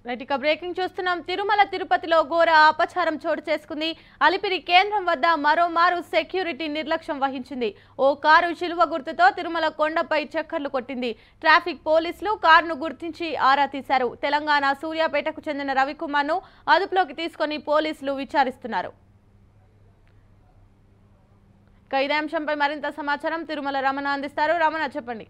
Right ఇక breaking చూస్తున్నాం తిరుమల తిరుపతిలో ఘోర అపచారం చోటు చేసుకుంది అలిపిరి కేంద్రం వద్ద మరోమారు సెక్యూరిటీ నిర్లక్ష్యం వహించింది ఓ కారు శిలువ గుర్తుతో తిరుమల కొండపై చక్కర్లు కొట్టింది ట్రాఫిక్ పోలీసులు కారును గుర్తించి ఆరా తీశారు తెలంగాణ సూర్యాపేటకు చెందిన రవికుమార్ను అదుపులోకి తీసుకొని పోలీసులు విచారిస్తున్నారు ఇక ఇదే అంశంపై మరింత సమాచారం తిరుమల రమణ అందిస్తారు రమణ చెప్పండి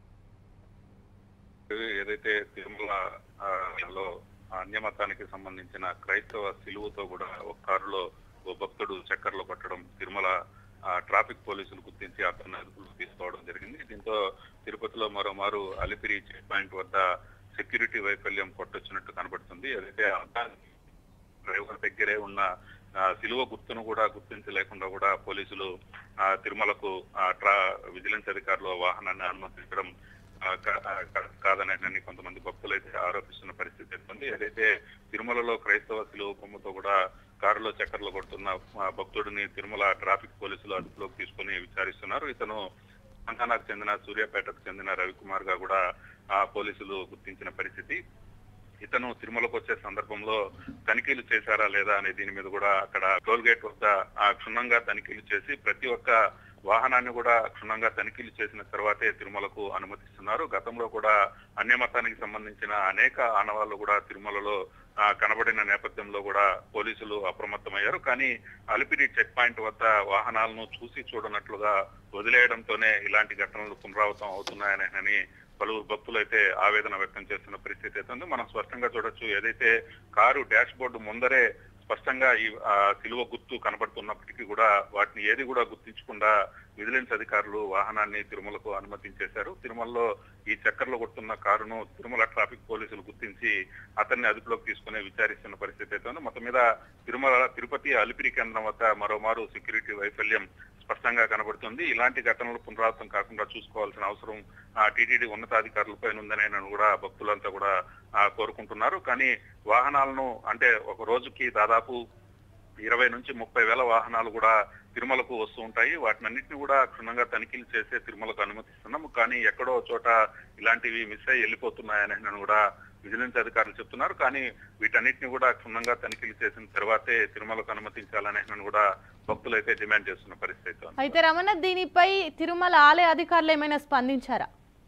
ఏదైతే తిరుమల ఆ, లో అన్యమతానికి సంబంధించిన క్రైస్తవ సిలువతో కూడా ఒక కారులో ఓ భక్తుడు చక్కర్లు పట్టడం తిరుమల ఆ, ట్రాఫిక్ పోలీసులు గుర్తించి అతన్ని అదుపులో తీసుకోవడం జరిగింది దీంతో తిరుపతిలో మరోమారు అలిపిరి చెక్ పాయింట్ వద్ద సెక్యూరిటీ వైఫల్యం కొట్టొచ్చినట్టు కనబడుతుంది ఏదైతే అద్దానికి డ్రైవర్ దగ్గరే ఉన్న ఆ, సిలువ గుర్తును కూడా గుర్తించలేకుండా కూడా పోలీసులు ఆ, తిరుమలకు ఆ, ట్రా విజిలెన్స్ అధికారులు ఆ వాహనాన్ని అనుమతించడం ఆ, కా- ఆ, కా- కాదనేనని కొంతమంది భక్తులు అయితే ఆరోపిస్తున్న పరిస్థితి ఉంది ఏదైతే తిరుమలలో క్రైస్తవ సిలువ బొమ్మతో కూడా కారులో చక్కర్లు కొడుతున్న ఆ, భక్తుడిని తిరుమల ట్రాఫిక్ పోలీసులు అదుపులోకి తీసుకొని విచారిస్తున్నారు ఇతను తెలంగాణకు చెందిన సూర్యాపేటకు చెందిన రవికుమార్ గా కూడా ఆ పోలీసులు గుర్తించిన పరిస్థితి ఇతను తిరుమలకు వచ్చే సందర్భంలో తనిఖీలు చేశారా లేదా అనే దీని మీద కూడా అక్కడ టోల్ గేట్ వద్ద ఆ క్షుణ్ణంగా తనిఖీలు చేసి ప్రతి ఒక్క వాహనాన్ని కూడా క్షుణ్ణంగా తనిఖీలు చేసిన తర్వాతే తిరుమలకు అనుమతిస్తున్నారు గతంలో కూడా అన్యమతానికి సంబంధించిన అనేక ఆనవాళ్లు కూడా తిరుమలలో ఆ, కనబడిన నేపథ్యంలో కూడా పోలీసులు అప్రమత్తమయ్యారు కానీ అలిపిరి చెక్ పాయింట్ వద్ద వాహనాలను చూసి చూడనట్లుగా వదిలేయడంతోనే ఇలాంటి ఘటనలు పునరావృతం అవుతున్నాయని పలువురు భక్తులు అయితే ఆవేదన వ్యక్తం చేస్తున్న పరిస్థితి అయితే ఉంది మనం స్పష్టంగా చూడొచ్చు ఏదైతే కారు డాష్ బోర్డు ముందరే స్పష్టంగా ఈ ఆ, సిలువ గుర్తు కనబడుతున్నప్పటికీ కూడా వాటిని ఏది కూడా గుర్తించకుండా విజిలెన్స్ అధికారులు వాహనాన్ని తిరుమలకు అనుమతించేశారు తిరుమలలో ఈ చక్కర్లు కొడుతున్న కారును తిరుమల ట్రాఫిక్ పోలీసులు గుర్తించి అతన్ని అదుపులోకి తీసుకుని విచారిస్తున్న పరిస్థితి అయితే ఉంది మొత్తం మీద తిరుమల తిరుపతి అలిపిరి కేంద్రం వద్ద మరోమారు సెక్యూరిటీ వైఫల్యం స్పష్టంగా కనబడుతుంది ఇలాంటి ఘటనలు పునరావృతం కాకుండా చూసుకోవాల్సిన అవసరం ఆ టీటీడీ ఉన్నతాధికారులపై ఉందని నేను కూడా భక్తులంతా కూడా ఆ, కోరుకుంటున్నారు కానీ వాహనాలను అంటే ఒక రోజుకి దాదాపు ఇరవై నుంచి ముప్పై వేల వాహనాలు కూడా తిరుమలకు వస్తూ ఉంటాయి వాటినన్నింటినీ కూడా క్షుణ్ణంగా తనిఖీలు చేసే తిరుమలకు అనుమతిస్తున్నాము కానీ ఎక్కడో చోట ఇలాంటివి మిస్ అయ్యి వెళ్ళిపోతున్నాయని నేను కూడా విజిలెన్స్ అధికారులు చెప్తున్నారు కానీ వీటన్నిటిని కూడా క్షుణ్ణంగా తనిఖీలు చేసిన తర్వాతే తిరుమలకు అనుమతించాలని నేను కూడా భక్తులు అయితే డిమాండ్ చేస్తున్న పరిస్థితి ఉంది. అయితే రమణ దీనిపై తిరుమల ఆలయ అధికారులు ఏమైనా స్పందించారా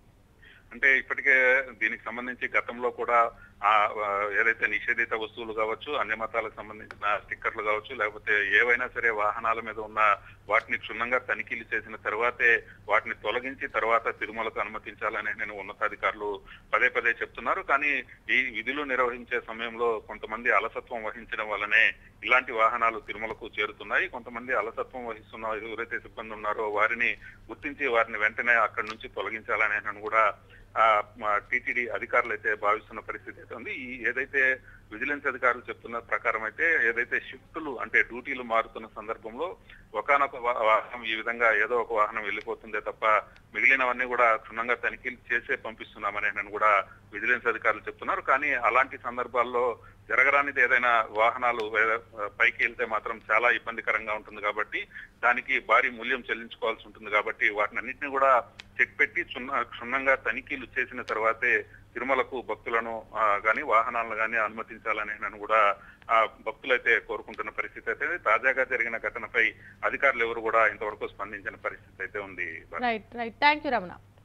అంటే ఇప్పటికే దీనికి సంబంధించి గతంలో కూడా ఆ ఆ, ఏదైతే నిషేధిత వస్తువులు కావచ్చు అన్ని మతాలకు సంబంధించిన స్టిక్కర్లు కావచ్చు లేకపోతే ఏవైనా సరే వాహనాల మీద ఉన్న వాటిని క్షుణ్ణంగా తనిఖీలు చేసిన తర్వాతే వాటిని తొలగించి తర్వాత తిరుమలకు అనుమతించాలని నేను ఉన్నతాధికారులు పదే పదే చెప్తున్నారు కానీ ఈ విధులు నిర్వహించే సమయంలో కొంతమంది అలసత్వం వహించడం వల్లనే ఇలాంటి వాహనాలు తిరుమలకు చేరుతున్నాయి కొంతమంది అలసత్వం వహిస్తున్న ఎవరైతే సిబ్బంది ఉన్నారో వారిని గుర్తించి వారిని వెంటనే అక్కడి నుంచి తొలగించాలని నేను కూడా టిటిడి అధికారులు అయితే భావిస్తున్న పరిస్థితి అయితే ఉంది ఈ ఏదైతే విజిలెన్స్ అధికారులు చెప్తున్న ప్రకారం అయితే ఏదైతే షిఫ్టులు అంటే డ్యూటీలు మారుతున్న సందర్భంలో ఒకనొక వాహనం ఈ విధంగా ఏదో ఒక వాహనం వెళ్ళిపోతుందే తప్ప మిగిలినవన్నీ కూడా క్షుణ్ణంగా తనిఖీలు చేసే పంపిస్తున్నామని నేను కూడా విజిలెన్స్ అధికారులు చెప్తున్నారు కానీ అలాంటి సందర్భాల్లో జరగరానిది ఏదైనా వాహనాలు వే- పైకి వెళ్తే మాత్రం చాలా ఇబ్బందికరంగా ఉంటుంది కాబట్టి దానికి భారీ మూల్యం చెల్లించుకోవాల్సి ఉంటుంది కాబట్టి వాటిని అన్నింటినీ కూడా చెక్ పెట్టి క్షుణ్ణ క్షుణ్ణంగా తనిఖీలు చేసిన తర్వాతే తిరుమలకు భక్తులను ఆ, గాని వాహనాలను గాని అనుమతించాలని నేను కూడా ఆ, భక్తులైతే కోరుకుంటున్న పరిస్థితి అయితే ఉంది. తాజాగా జరిగిన ఘటనపై అధికారులు ఎవరు కూడా ఇంతవరకు స్పందించిన పరిస్థితి అయితే ఉంది right right thank you Ramana